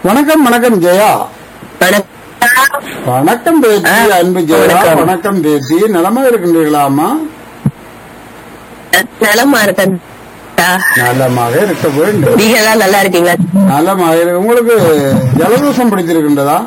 வணக்கம் வணக்கம் ஜெயா வணக்கம் பேத்தி ஆ, அன்பு ஜெயா வணக்கம். வணக்கம் பேத்தி நலமா இருக்கின்றீர்களா அம்மா நலமா இருக்கேன் நலமாக இருக்க வேண்டும் நீங்க எல்லாம் நல்லா இருக்கீங்களா நலமாக இருக்கு உங்களுக்கு ஜலதோஷம் பிடித்திருக்கின்றதா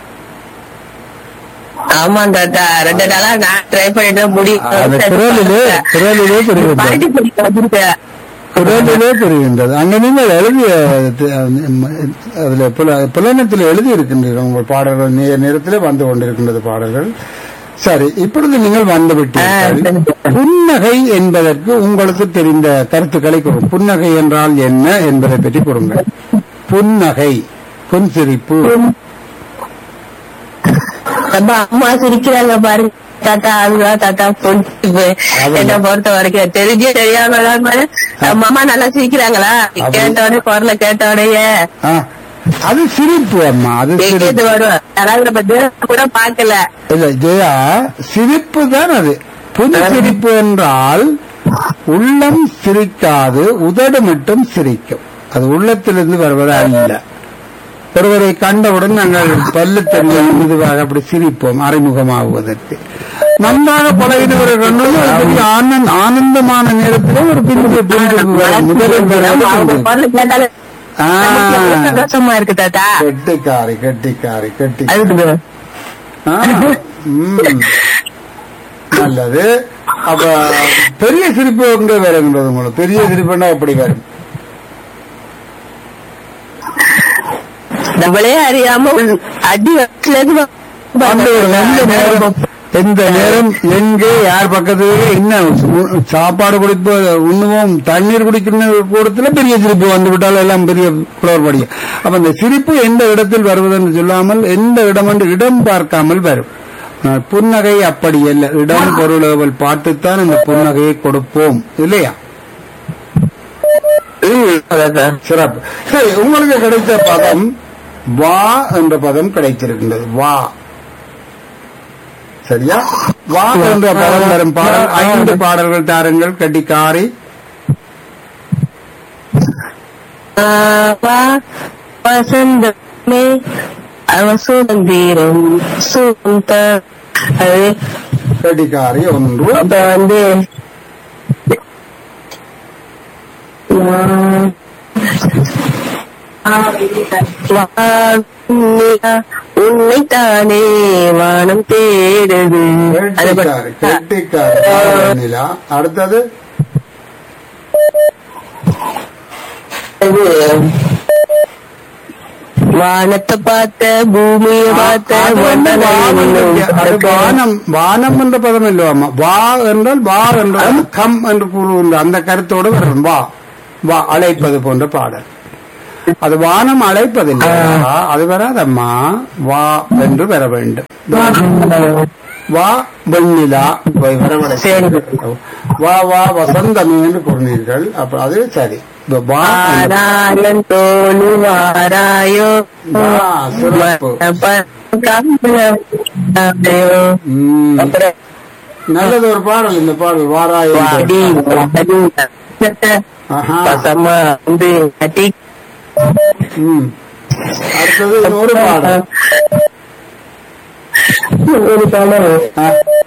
ஆமா தாத்தா ரெண்டு நாளா நான் ட்ரை பண்ணிட்டு அது குரலிலே குரலிலே புரிகின்றது பாட்டி பிடிக்க வந்திருக்கேன் குரலிலே புரிகின்றது அங்க நீங்கள் எழுதிய தி- அதுல புல- புலனத்தில் எழுதி இருக்கின்றீர்கள் உங்கள் பாடல்கள் நே- நேரத்திலே வந்து கொண்டிருக்கின்றது பாடல்கள் சரி இப்பொழுது நீங்கள் வந்து விட்டீர்கள் ஆ, புன்னகை என்பதற்கு உங்களுக்கு தெரிந்த கருத்துக்களை கூறும் புன்னகை என்றால் என்ன என்பதை பற்றி கூறுங்கள் புன்னகை புன்சிரிப்பு நம்ம அம்மா சிரிக்கிறாங்க பாருங்க தாத்தா அதுதான் தாத்தா பொண்ணு என்ன பொறுத்த வரைக்கும் தெரிஞ்சே தெரியாம நம்ம அம்மா நல்லா சிரிக்கிறாங்களா அப்படி- கேட்ட உடனே குரல கேட்ட உடனே ஆ, அது சிரிப்பு அம்மா அது எங்கேருந்து சிரிப்பு வரும் யாராவது நம்ம தூரம் கூட பாக்கல இல்ல ஜெயா சிரிப்பு தான் அது புன்சிரிப்பு என்றால் உள்ளம் சிரிக்காது உதடு மட்டும் சிரிக்கும் அது உள்ளத்திலிருந்து வருவது அல்ல ஒருவரை கண்டவுடன் நாங்கள் பல்லு தெரியும் மெதுவாக அப்படி சிரிப்போம் அறிமுகமாகுவதற்கு நன்றாக பழகினவரை கண்டோம் ஒரு பெரிய ஆனந்த ஆனந்தமான நேரத்தில் ஒரு பின்பு புன்சிரிப்பு வரும். முதலில் வராது அவங்க பின்பு. குரல கேட்டாலே ஆ, நமக்கு சந்தோஷமா இருக்கு தாத்தா கெட்டிக்காரி கெட்டிக்காரி கெட்டி அதுக்கு ஆ, ம். நல்லது அப்ப பெரிய சிரிப்பு எங்க வருகின்றது உங்களுக்கு பெரிய சிரிப்புன்னா எப்படி வரும் நம்மளே அறியாம ஒரு அடி வச்சுல இருந்து அந்த ஒரு எந்த நேரம் எந்த நேரம் எங்கே யார் பக்கத்துல என்ன உ- சாப்பாடு குடிப்ப உண்ணுவோம் தண்ணீர் குடிக்கிற கூடத்துல பெரிய சிரிப்பு வந்து விட்டால் எல்லாம் பெரிய புலவர் படியும் அப்ப அந்த சிரிப்பு எந்த இடத்தில் வருவதென்று சொல்லாமல் எந்த இடம் என்று இடம் பார்க்காமல் வரும் ஆனால் புன்னகை அப்படி அல்ல இடம் பொருள் ஏவல் பார்த்துத்தான் இந்த புன்னகையை கொடுப்போம் இல்லையா சிறப்பு சரி உங்களுக்கு கிடைத்த பதம் வா என்ற பதம் கிடைத்திருக்கின்றது வா சரியா வா என்ற பதம் வரும் பாடல் ஐந்து பாடல்கள் தாருங்கள் கட்டிக்காரி வா வசந்தமே அவ சுதந்திரம் சுந்த அது கட்டிக்காரி ஒன்று அப்ப வந்து உன்னைத்தானே வானம் தேடுது அது கட்டிக்காரி கட்டிக்காரி பாடல் அடுத்தது வானத்தை பார்த்த பூமியை பார்த்த அது வந்து வானம் மன்னனை அது வானம் வானம் என்ற பதம் இல்லவாமா வா என்றால் வா என்றால் கம் என்று கூறுகின்ற அந்த கருத்தோடு வரும் வா வா அழைப்பது போன்ற பாடல் அது வானம் அழைப்பதில்லை அது வராதம்மா வா என்று வர வேண்டும் வா வெண்ணிலா போய் வரவில்லை. சரி. வா வா வசந்தமே என்று கூறினீர்கள் அப்ப அது சரி இப்ப வா என்று- வாராயன் தோழு வாராயோ ஆ, சிறப்பு. வாராயோ. ம். அப்புறம் நல்லது ஒரு பாடல் இந்த பாடல் வாராய் வாடி வாடி ஆஹா பசமா வந்து கட்டி ம். அடுத்தது இன்னொரு பாடல் ஒரு பாடம் ஆ.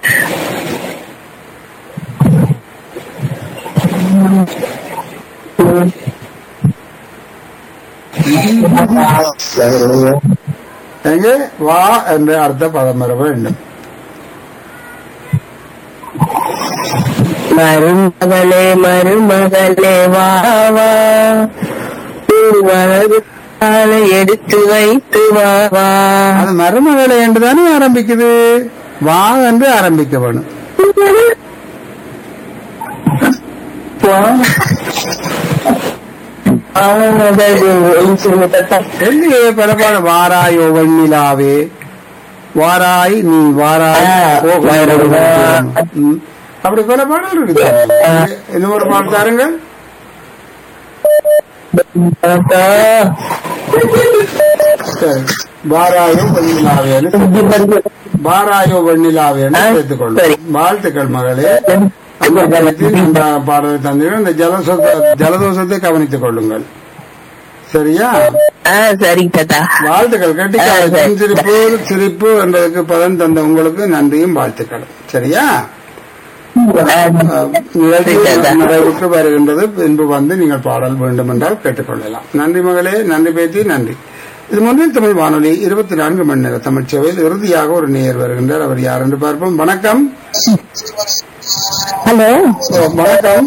எங்கே வா என்ற அர்த்த பதம் வர வேண்டும் மருமகளே மருமகளே வா வா ஒரு வலது காலை எடுத்து வைத்து வா வா அது மருமகளை என்று தானே ஆரம்பிக்குது வா என்று ஆரம்பிக்க வேணும் எங்கே பல பாடல் வாராயோ வெண்ணிலாவே வாராய் நீ வாராய் போக ம். அப்படி பல பாடல் இருக்குது இன்னும் ஒரு பாடல் தாருங்க சரி வாராயோ வெண்ணிலாவே வாராயோ வெண்ணிலாவே சேர்த்துக் கொள்ளும் வாழ்த்துக்கள் மகளே அந்த காலத்தில் இந்த பாடலை தந்தீர்கள் இந்த ஜலசோத்த ஜலதோஷத்தை கவனித்துக் கொள்ளுங்கள் சரியா ஆ சரிங்க தாத்தா வாழ்த்துக்கள் கட்டிக்கார ஆ, சரி. சிரிப்பு சிரிப்பு என்றதுக்கு பலன் தந்த உங்களுக்கு நன்றியும் வாழ்த்துக்களும் சரியா ஆ, அஹ், நிகழ்ச்சி சரி, தாத்தா. நிறைவுக்கு வருகின்றது பின்பு வந்து நீங்கள் பாடல் வேண்டும் என்றால் கேட்டுக்கொள்ளலாம் நன்றி மகளே நன்றி பேத்தி நன்றி இது முன்னில் தமிழ் வானொலி இருபத்தி நான்கு மணி நேர தமிழ் சேவையில் இறுதியாக ஒரு நேயர் வருகின்றார் அவர் யார் என்று பார்ப்போம் வணக்கம் ஹலோ ஓ, வணக்கம்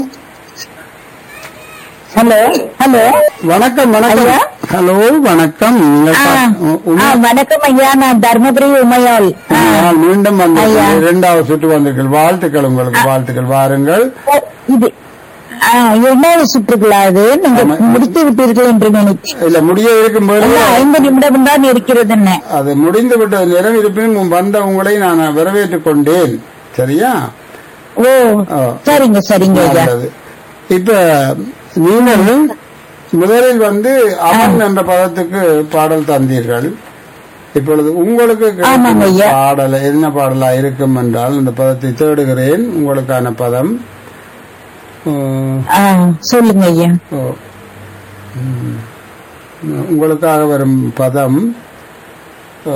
ஹலோ ஹலோ வணக்கம் வணக்கம் ஐயா. ஹலோ வணக்கம் நீங்கள் ஆ, பா- ஆ, உண்மை- வணக்கம் ஐயா நான் தர்மபுரி உமையாள் ஆ, நான் மீண்டும் வந்து ஐயா. இரண்டாவது சுற்று வந்தீர்கள் வாழ்த்துக்கள் உங்களுக்கு வாழ்த்துக்கள் வாருங்கள் இது ஆ, இரண்டாவது சுற்றுங்களா அது நீங்க ஆமா. முடித்து விட்டீர்கள் என்று நினைத்தேன் இல்ல முடிய இருக்கும்போது இல்ல, ஐந்து நிமிடம் தான் இருக்கிறது என்ன அது முடிந்து விட்ட நேரம் இருப்பினும் வந்த உங்களை நான் வரவேற்றுக் கொண்டேன் சரியா ஓ ஆ. சரிங்க சரிங்க ஐயா நல்லது இப்ப நீங்கள் முதலில் வந்து அவன் என்ற பதத்துக்கு பாடல் தந்தீர்கள் இப்பொழுது உங்களுக்கு கிடைக்கும் ஆமாங்க ஐயா. பாடல் என்ன பாடலா இருக்கும் என்றால் இந்த பதத்தை தேடுகிறேன் உங்களுக்கான பதம் உம், ஆ, சொல்லுங்க ஐயா ஓ. உம், உங்களுக்காக வரும் பதம் ஆ,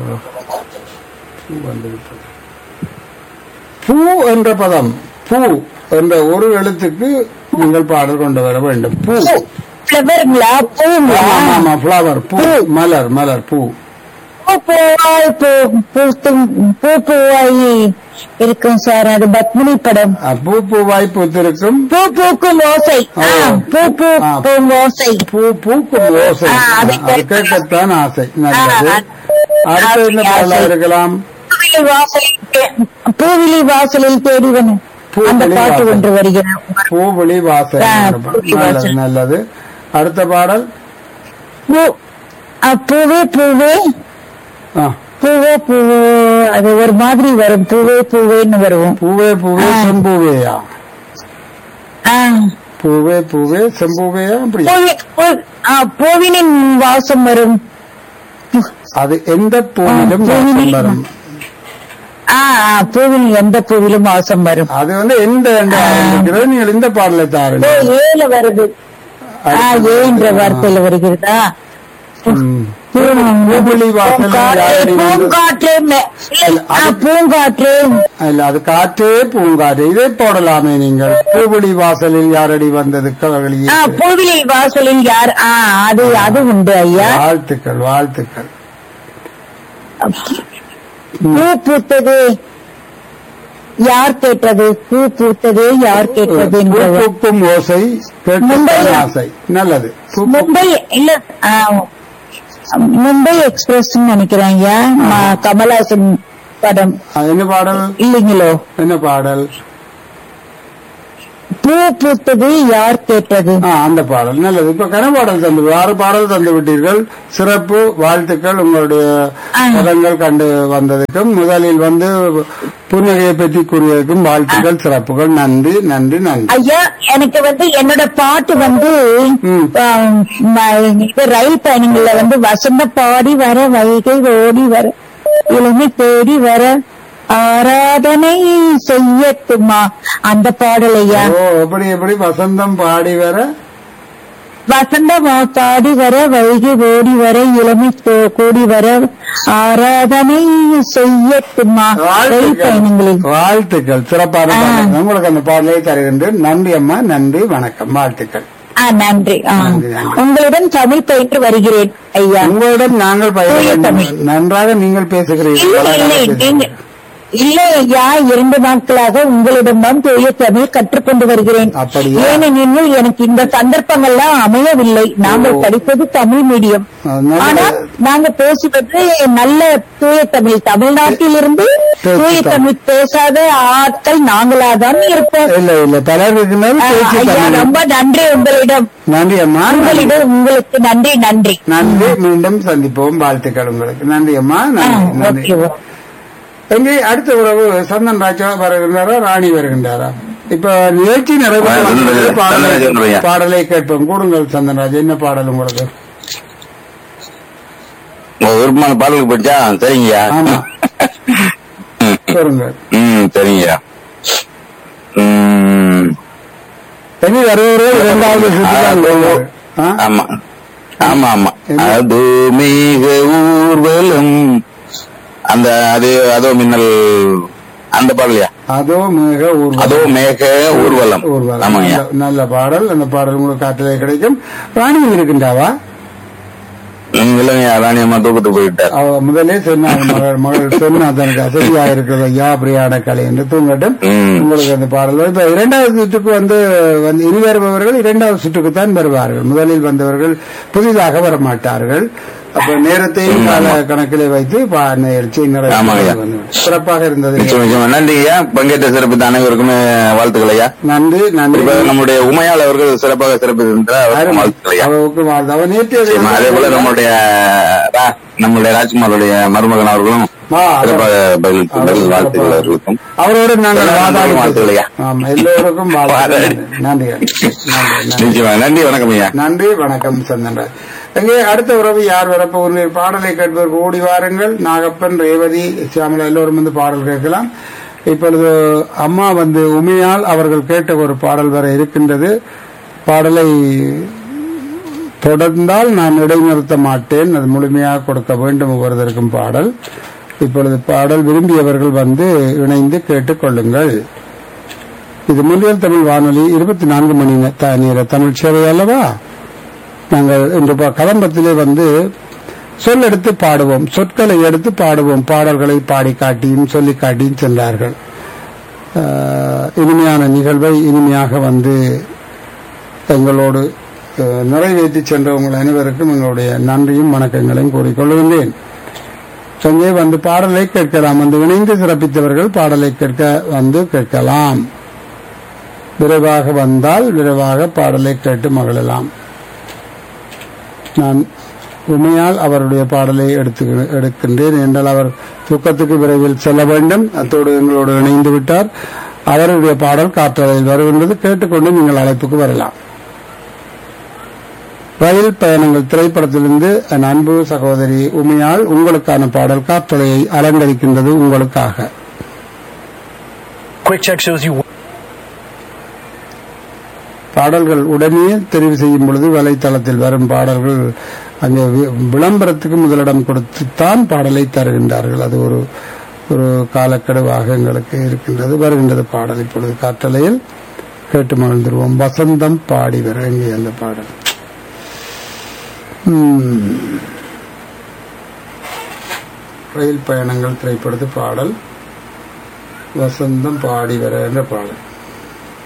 பூ வந்துவிட்டது. பூ என்ற பதம் பூ என்ற ஒரு எழுத்துக்கு நீங்கள் பாடல் கொண்டு வர வேண்டும் பூ ஃபிளவருங்களா பூங்களா ஆமா, ஆமா ஃபிளவர் பூ மலர் மலர் பூ பூ பூவாய் பூ பூத்தும் பூ பூவாய் இருக்கும் சார் அது பத்மினி படம் ஆ, பூ பூவாய் பூத்திருக்கும் பூ பூக்கும் ஓசை ஆ, பூ பூ ஆ. பூக்கும் ஓசை பூ பூக்கும் ஓசை ஆ, அது அது கேட்கத்தான் ஆசை நல்லது ஆ, அடுத்து என்ன ஆசை, பாடலா ஆசை. இருக்கலாம் பூவிலி வாசலில் தே- பூவிலி வாசலில் தேடிவன் பூவிலி அந்த பாட்டு வாசல். ஒன்று வருகிறது பூவிழி வாசல் ஆ, நல்லது பூவிழி வாசல். நல்லது அடுத்த பாடல் பூ ஆ, பூவே பூவே ஆ, பூவே பூவே அது ஒரு மாதிரி வரும் பூவே பூவேன்னு வரும் பூவே பூவே ஆ. செம்பூவேயா ஆ. பூவே பூவே செம்பூவேயா அப்படி பூவி பூ- ஆ, பூவினின் வாசம் வரும் அது எந்த பூவிலும் ஆ, பூவிலி. வாசம் வரும் ஆ ஆ, பூவில் எந்த பூவிலும் வாசம் வரும் அது வந்து எந்த எந்த ஆரம்பிக்கிறது நீங்கள் இந்த பாடலை ஓ, தாருங்க ஏல வருது ஆ ஏ என்ற வார்த்தையில வருகிறதா ம். பூவிழி வாசல் பூங்காற்றே, யாரடி வந்து- பூங்காற்றே மே- இல்ல, இல்ல, ஆ, அது- பூங்காற்றே இல்ல அது காற்றே பூங்காற்று இதை போடலாமே நீங்கள் பூவிழி வாசலில் யாரடி வந்தது கவலையே ஆ, பூவிலி வாசலில் யார் ஆ அது அது உண்டு ஐயா வாழ்த்துக்கள் வாழ்த்துக்கள் பூ பூத்தது யார் கேட்டது பூ பூத்தது யார் கேட்டது பூ என்ற பூக்கும் ஓசை கேட்கும் மும்பை. ஆசை நல்லது பூ பூ- மும்பை இல்ல ஆ, மும்பை எக்ஸ்பிரஸ் நினைக்கிறேன் ஐயா ம- கமலஹாசன் படம் ஆ, என்ன பாடல் இல்லைங்களோ என்ன பாடல் பூ பூத்தது யார் கேட்டது ஆ, அந்த பாடல் நல்லது இப்ப கனபாடல் தந்து ஆறு பாடல் தந்து விட்டீர்கள் சிறப்பு வாழ்த்துக்கள் உங்களுடைய ஆ. பதங்கள் கண்டு வந்ததுக்கும் முதலில் வந்து புன்னகையை பற்றி கூறியதற்கும் வாழ்த்துக்கள் சிறப்புகள் நன்றி நன்றி நன்றி ஐயா எனக்கு வந்து என்னோட பாட்டு வந்து ம். ஆம், ம- இது ரயில் பயணங்கள்ல வந்து வசந்த பாடி வர வைகை ஓடி வர இளமை தேடி வர ஆராதனை செய்யட்டுமா அந்த பாடல் ஐயா ஓ எப்படி எப்படி வசந்தம் பாடி வர வசந்த மா- பாடி வர வைகை ஓடி வர இளமை தோ- கூடி வர ஆராதனை செய்யட்டுமா ரயில் வாழ்த்துக்கள் பயணங்களில் வாழ்த்துக்கள் சிறப்பான ஆ. பாடல் உங்களுக்கு அந்த பாடலை தருகின்றேன் நன்றி அம்மா நன்றி வணக்கம் வாழ்த்துக்கள் ஆ நன்றி ஆ. நன்றி, நன்றி. உங்களிடம் தமிழ் பயின்று வருகிறேன் ஐயா உங்களிடம் நாங்கள் பயிர தூய வேண்டும். தமிழ். நன்றாக நீங்கள் பேசுகிறீர்கள் இல்லை அழகாக இல்லை பேசுகிறீர்கள். நீங்க இல்லை ஐயா இரண்டு நாட்களாக உங்களிடம் தான் தூய தமிழ் கற்றுக்கொண்டு வருகிறேன் அப்படியா? ஏனெனில் எனக்கு இந்த சந்தர்ப்பங்கள்லாம் அமையவில்லை நாங்கள் ஓ. படிப்பது தமிழ் மீடியம் அதனால- ஆனால் நாங்க பேசுவது நல்ல தூய தமிழ் தமிழ்நாட்டிலிருந்து பேச்சு தூய தமிழ். தமிழ் பேசாத ஆட்கள் நாங்களாதான் இருப்போம் இல்ல இல்ல பலர் இருக்கிறார்கள் ஆ, பேச்சு ஐயா தமிழ். ரொம்ப நன்றி உங்களிடம் நன்றி அம்மா உங்களிடம் உங்களுக்கு நன்றி நன்றி நன்றி மீண்டும் சந்திப்போம் வாழ்த்துக்கள் உங்களுக்கு நன்றி அம்மா ஆ, நன்றி நன்றி ஓகே எங்கே அடுத்த உறவு சந்தன் ராஜா வருகின்றாரா ராணி வருகின்றாரா இப்ப நிகழ்ச்சி நிறைவு ஆ, சந்தன் ராஜா, பாடலை சந்தன் ராஜா. பாடலை கேட்போம் கூடுங்கள் சந்தன் ராஜா என்ன பாடல் உங்களுக்கு உங்க விருப்பமான பாடலுக்கு படிச்சா சரிங்கய்யா ஆமா கூறுங்கள் ம் சரிங்கய்யா ம் இனி வருவது இரண்டாவது சுற்றுலா ஆ, போவார். ஆ? ஆமா ஆமா ஆமா அது மிக ஊர்வலம் அந்த அது அதோ மின்னல் அந்த பாடலையா அதோ மிக ஊர்வலம். அதோ மேக ஊர்வலம் ஊர்வலம். ஆமாங்கய்யா நல்ல- நல்ல பாடல் அந்த பாடல் உங்களுக்கு காட்டிலே கிடைக்கும் ராணியம் இருக்கின்றாவா ம், இல்லைங்கய்யா ராணி அம்மா தூக்கத்துக்கு போயிட்டார் அவ முதலே சொன்னார் மகள் மகள் சொன்னா தனக்கு அசதியா இருக்கிறது ஐயா பிரியாட கலை என்று தூங்கட்டும் ம். உங்களுக்கு அந்த பாடல் இப்ப இரண்டாவது சுற்றுக்கு வந்து வந்து இனி வருபவர்கள் இரண்டாவது சுற்றுக்கு தான் வருவார்கள் முதலில் வந்தவர்கள் புதிதாக வர மாட்டார்கள் அப்ப நேரத்தையும் கால கணக்கிலே வைத்து பா- நிகழ்ச்சி நிறைவு ஆமாங்கய்யா. வந்து- சிறப்பாக இருந்தது நிச்சயம் நிச்சயம் நன்றி ஐயா பங்கேற்ற சிறப்பித்த அனைவருக்குமே வாழ்த்துக்கள் ஐயா நன்றி நன்றி இப்ப நம்முடைய உமையாள் அவர்கள் சிறப்பாக சிறப்பித்திருந்தார் அவருக்கும் வாழ்த்துக்கள் ஐயா அவருக்கு வாழ்த்து. அவ நேற்று நிச்சயமா. அதே போல நம்மளுடைய ரா- நம்மளுடைய ராஜ்குமாருடைய மருமகன் அவர்களும் ஆ, சிறப்பாக பதில் பதில் வாழ்த்துக்கள் அவர்களுக்கும் அவரோடு நாங்கள் எல்லாருக்கும் வாதாடி வாழ்த்துக்களையா? ஆமா எல்லோருக்கும் வாழ்த்து வாதாடி. நன்றி நன்றி நன்றி நிச்சயமா நன்றி வணக்கம் ஐயா நன்றி வணக்கம் சந்தன்ராஜ் எங்கே அடுத்த உறவு யார் வரப்போகிறீர்கள் பாடலை கேட்பதற்கு ஓடி வாருங்கள் நாகப்பன் ரேவதி சியாமலா எல்லோரும் வந்து பாடல் கேட்கலாம் இப்பொழுது அம்மா வந்து உமையால் அவர்கள் கேட்ட ஒரு பாடல் வர இருக்கின்றது பாடலை தொடர்ந்தால் நான் இடைநிறுத்த மாட்டேன் அது முழுமையாக கொடுக்க வேண்டும் ஒவ்வொருவருக்கும் பாடல் இப்பொழுது பாடல் விரும்பியவர்கள் வந்து இணைந்து கேட்டுக்கொள்ளுங்கள் இது முன்னியல் தமிழ் வானொலி இருபத்தி நான்கு மணி நே- த- நேர தமிழ் சேவை அல்லவா நாங்கள் இன்று ப- கதம்பத்திலே வந்து சொல்லெடுத்து பாடுவோம் சொற்களை எடுத்து பாடுவோம் பாடல்களை பாடி காட்டியும் சொல்லி காட்டியும் சென்றார்கள் ஆஹ், இனிமையான நிகழ்வை இனிமையாக வந்து எங்களோடு அஹ், நிறைவேற்றி சென்ற உங்கள் அனைவருக்கும் எங்களுடைய நன்றியும் வணக்கங்களையும் கூறிக்கொள்கின்றேன் அங்கே வந்து பாடலை கேட்கலாம் வந்து இணைந்து சிறப்பித்தவர்கள் பாடலை கேட்க வந்து கேட்கலாம் விரைவாக வந்தால் விரைவாக பாடலை கேட்டு மகிழலாம் நான் உமையால் அவருடைய பாடலை எடுத்து எடுக்கின்றேன் என்றால் அவர் தூக்கத்துக்கு விரைவில் செல்ல வேண்டும் அத்தோடு எங்களோடு இணைந்து விட்டார் அவருடைய பாடல் காற்றலையில் வருகின்றது கேட்டுக்கொண்டு நீங்கள் அழைப்புக்கு வரலாம் ரயில் பயணங்கள் திரைப்படத்திலிருந்து என் அன்பு சகோதரி உமையால் உங்களுக்கான பாடல் காற்றலையை அலங்கரிக்கின்றது உங்களுக்காக Quick check shows you பாடல்கள் உடனே தெரிவு செய்யும் பொழுது வலைத்தளத்தில் வரும் பாடல்கள் அங்கே வி- விளம்பரத்துக்கு முதலிடம் கொடுத்துத்தான் பாடலை தருகின்றார்கள் அது ஒரு ஒரு காலக்கெடுவாக எங்களுக்கு இருக்கின்றது வருகின்றது பாடல் இப்பொழுது காற்றலையில் கேட்டு மகிழ்ந்துருவோம் வசந்தம் பாடி வர இங்கே அந்த பாடல் உம். ரயில் பயணங்கள் திரைப்படத்து பாடல் வசந்தம் பாடி வர என்ற பாடல்